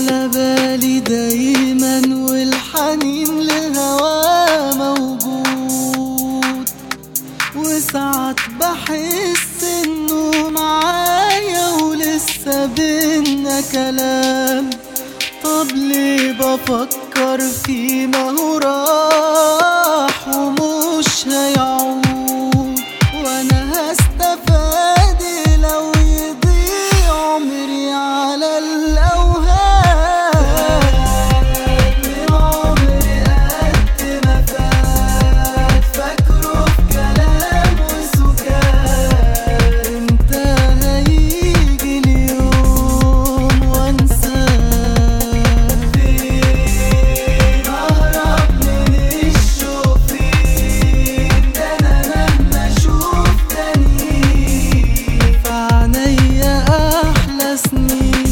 على بالي دايما والحنين لهوا موجود وساعات بحس انه معايا ولسه بينا كلام طب ليه بفكر فيه ما هو راح ومش هيعود وانا هستفاد لو يضيع عمري على الاوهام من عمري قد ما فات فاكره في كلام وسكات امتى هيجي اليوم وانساه فين اهرب من الشوق فين ده انا مهما اشوف تاني في عينيا احلى سنين